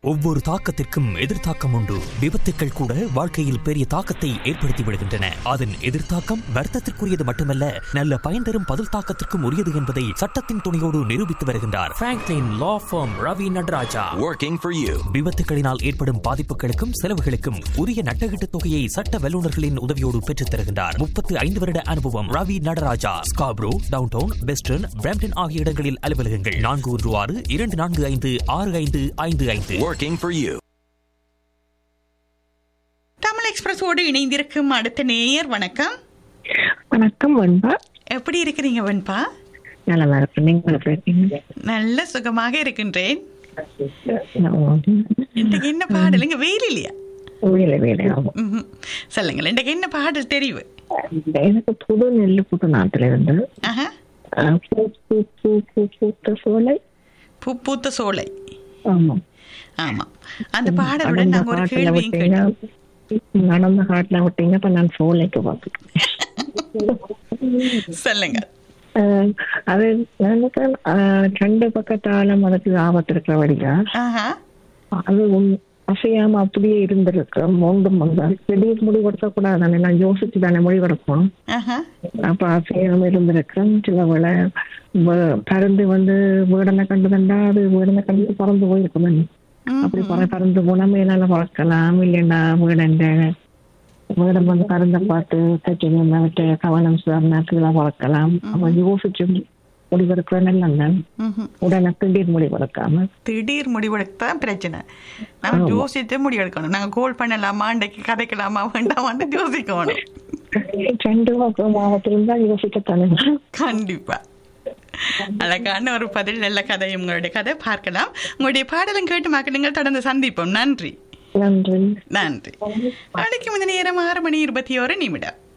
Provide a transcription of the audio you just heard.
ஒவ்வொரு தாக்கத்திற்கும் எதிர்த்தாக்கம் உண்டு விபத்துக்கள் கூட வாழ்க்கையில் பெரிய தாக்கத்தை ஏற்படுத்தி விடுகின்றன அதன் எதிர்த்தாக்கம் வர்த்தத்திற்குரியது மட்டுமல்ல நல்ல பயன் தரும் பதில் தாக்கத்திற்கும் உரியது என்பதை சட்டத்தின் துணையோடு நிரூபித்து வருகின்றார் Franklin law firm Ravi Natarajah working for you. விபத்துகளினால் ஏற்படும் பாதிப்புகளுக்கும் செலவுகளுக்கும் உரிய நட்டகீட்டு தொகையை சட்ட வல்லுநர்களின் உதவியோடு பெற்றுத் தருகின்றார் முப்பத்து ஐந்து வருட அனுபவம் Ravi Natarajah Scarborough downtown western Brampton ஆகிய இடங்களில் அலுவலகங்கள் நான்கு ஒன்று ஆறு இரண்டு நான்கு ஐந்து ஆறு ஐந்து ஐந்து ஐந்து Working for you. தமிழ் எக்ஸ்பிரஸோடு இணைந்திருக்கும் அடுத்த நேயர் வணக்கம் வணக்கம் வன்பா எப்படி இருக்கிறீங்க வன்பா நல்லா இருக்கு நீங்க எப்படி இருக்கீங்க நல்ல சுகமாக இருக்கின்றேன் நான் இன்றைக்கு என்ன பாடல் இங்க வெயில் இல்லையா வேலை வேலை ஆகும் ம்ஹும். சொல்லுங்கள் இன்றைக்கு என்ன பாடல் தெரிவு எனக்கு புது நெல்லு புது நாட்டுல இருந்து ஆஹா. அஹ், பூ பூ பூ பூ பூத்த சோலை பூ பூத்த சோலை ஆமா ஆமா அந்த பாடலுடன் நாங்க ஒரு காட்டுல கேள்வியும் விட்டீங்க கேட்டோம் நடந்த காட்டுல விட்டீங்க அப்ப நான் சோலைக்கு பார்த்துட்டேன் சொல்லுங்க அஹ், அது எனக்கு அஹ், ரெண்டு பக்கத்தாலும் அதுக்கு ஆபத்து இருக்கிறபடியா ஆஹா அது உம் அசையாம அப்படியே இருந்திருக்கு மோண்டும் வந்தா திடீர் முடிவெடுக்க கூடாது நான் யோசிச்சு தானே முடிவெடுக்கணும் ஆஹா அப்ப அசையாம இருந்திருக்கிறேன் சில வேளை வ- பறந்து வந்து வீடனை கண்டுதண்டா அது வீடனை கண்டு பறந்து போயிருக்கும் ம். அப்படி பற பறந்து போனா மேலால பறக்கலாம் இல்லைன்னா வீடண்ட வீடம் வந்து பறந்த பார்த்து தச்சுங்க விட்டு கவனம் சார்னா கீழே பறக்கலாம் அப்ப யோசிச்சு முடிவெடுக்கிற நல்ல ம்ஹும். உடனே திடீர் முடிவெடுக்காம திடீர் முடிவெடுக்க தான் பிரச்சனை நம்ம யோசித்து முடிவெடுக்கணும் நாங்க கோல் பண்ணலாமா இன்றைக்கு கதைக்கலாமா வேண்டாமான்னு யோசிக்கணும் ரெண்டு பக்கம் மாவட்டத்தில் தான் யோசிக்கத்தானே கண்டிப்பா அழகான ஒரு பதில் நல்ல கதை உங்களுடைய கதை பார்க்கலாம் உங்களுடைய பாடலும் கேட்டு மக்கள் நீங்கள் தொடர்ந்து சந்திப்போம் நன்றி நன்றி நன்றி நாளைக்கு முந்த நேரம் ஆறு மணி இருபத்தி ஒரு நிமிடம்